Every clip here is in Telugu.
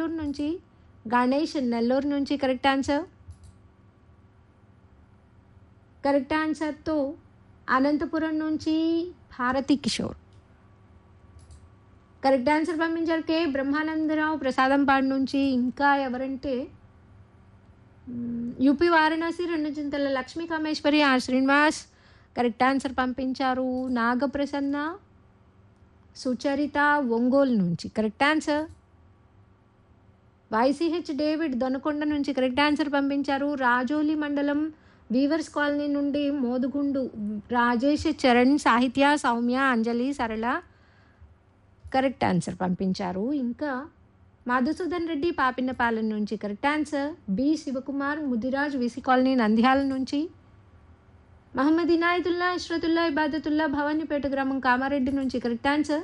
నెల్లూరు నుంచి గణేష్ నెల్లూరు నుంచి కరెక్ట్ ఆన్సర్ కరెక్ట్ ఆన్సర్తో అనంతపురం నుంచి భారతి కిషోర్ కరెక్ట్ ఆన్సర్ పంపించారు కే బ్రహ్మానందరావు ప్రసాదంపాడు నుంచి ఇంకా ఎవరంటే మ్, యూపీ వారణాసి రెండు Chintala Lakshmi Kameswari R Srinivas correct answer పంపించారు నాగప్రసన్న సుచరిత ఒంగోలు నుంచి correct answer YCH David Donakonda నుంచి కరెక్ట్ ఆన్సర్ పంపించారు రాజోలి మండలం వీవర్స్ కాలనీ నుండి మోదుగుండు రాజేష్ చరణ్ సాహిత్య సౌమ్య అంజలి సరళ కరెక్ట్ ఆన్సర్ పంపించారు ఇంకా మధుసూదన్ రెడ్డి పాపిన్నపాలెం నుంచి correct answer B Shivakumar Mudiraj VC colony Nandyal నుంచి మహమ్మద్ ఇనాయతుల్లా ఇష్రతుల్లా ఇబాదతుల్లా భవానీపేట గ్రామం కామారెడ్డి నుంచి కరెక్ట్ ఆన్సర్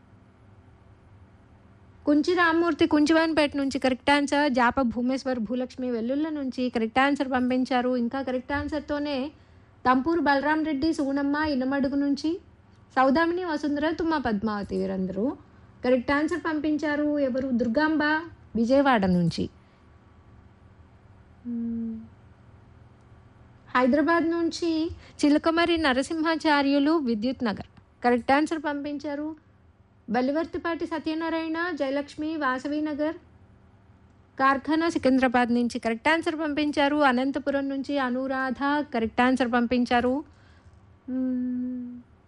కుంచి రామ్మూర్తి కుంచివాన్పేట నుంచి కరెక్ట్ ఆన్సర్ జాప భూమేశ్వర్ భూలక్ష్మి వెల్లుల్ల నుంచి కరెక్ట్ ఆన్సర్ పంపించారు ఇంకా కరెక్ట్ ఆన్సర్తోనే తంపూరు బలరాం రెడ్డి సుగుణమ్మ ఇనమడుగు నుంచి సౌదామిని వసుంధర తుమ్మ పద్మావతి వీరందరూ కరెక్ట్ ఆన్సర్ పంపించారు ఎవరు దుర్గాంబ విజయవాడ నుంచి మ్మ్. హైదరాబాద్ నుంచి చిలకమరి నరసింహాచార్యులు విద్యుత్ నగర్ కరెక్ట్ ఆన్సర్ పంపించారు బలివర్తిపాటి సత్యనారాయణ జయలక్ష్మి వాసవి నగర్ కార్ఖానా సికింద్రాబాద్ నుంచి కరెక్ట్ ఆన్సర్ పంపించారు అనంతపురం నుంచి అనురాధ కరెక్ట్ ఆన్సర్ పంపించారు మ్మ్.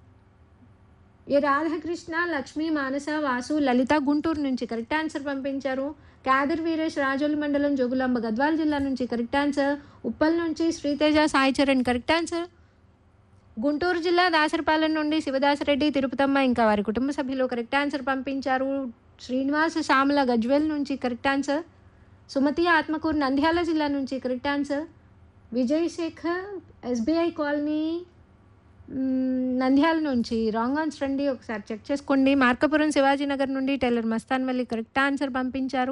ఏ రాధాకృష్ణ లక్ష్మి మానస వాసు లలిత గుంటూరు నుంచి కరెక్ట్ ఆన్సర్ పంపించారు కాదర్ వీరేష్ రాజోలి మండలం జోగులాంబ గద్వాల జిల్లా నుంచి కరెక్ట్ ఆన్సర్ ఉప్పల్ నుంచి శ్రీతేజ సాయి చరణ్ కరెక్ట్ ఆన్సర్ గుంటూరు జిల్లా దాసరపాలెం నుండి శివదాసరెడ్డి తిరుపతమ్మ ఇంకా వారి కుటుంబ సభ్యులు కరెక్ట్ ఆన్సర్ పంపించారు శ్రీనివాస్ శ్యామల గజ్వెల్ నుంచి కరెక్ట్ ఆన్సర్ సుమతి ఆత్మకూరు నంద్యాల జిల్లా నుంచి correct answer Vijay Shekhar SBI colony మ్మ్, నంద్యాల నుంచి రాంగ్ ఆన్సర్ అండి ఒకసారి చెక్ చేసుకోండి మార్కపురం శివాజీనగర్ నుండి tailor Mastan Valli correct answer పంపించారు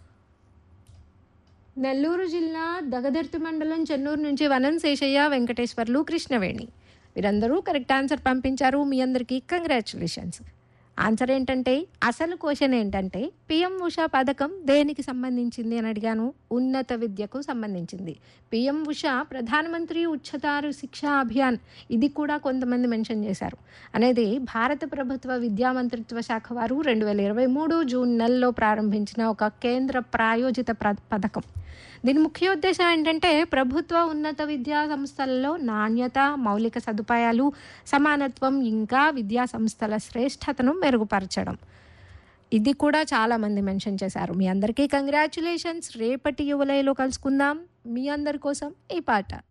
నెల్లూరు జిల్లా దగదర్తి మండలం చెన్నూరు నుంచి వనం శేషయ్య వెంకటేశ్వర్లు కృష్ణవేణి వీరందరూ కరెక్ట్ ఆన్సర్ పంపించారు మీ అందరికీ కంగ్రాచులేషన్స్ ఆన్సర్ ఏంటంటే అసలు క్వశ్చన్ ఏంటంటే పిఎం ఉషా పథకం దేనికి సంబంధించింది అని అడిగాను ఉన్నత విద్యకు సంబంధించింది పిఎం ఉషా ప్రధానమంత్రి ఉచ్చతారు శిక్షా అభియాన్ ఇది కూడా కొంతమంది మెన్షన్ చేశారు అనేది భారత ప్రభుత్వ విద్యా మంత్రిత్వ శాఖ వారు రెండు వేల ఇరవై మూడు జూన్ నెలలో ప్రారంభించిన ఒక కేంద్ర ప్రాయోజిత ప్ర పథకం దీని ముఖ్య ఉద్దేశం ఏంటంటే ప్రభుత్వ ఉన్నత విద్యా సంస్థలలో నాణ్యత మౌలిక సదుపాయాలు సమానత్వం ఇంకా విద్యా సంస్థల శ్రేష్టతను మెరుగుపరచడం ఇది కూడా చాలామంది మెన్షన్ చేశారు మీ అందరికీ కంగ్రాచులేషన్స్ రేపటి యువలయలో కలుసుకుందాం మీ అందరి కోసం ఈ పాట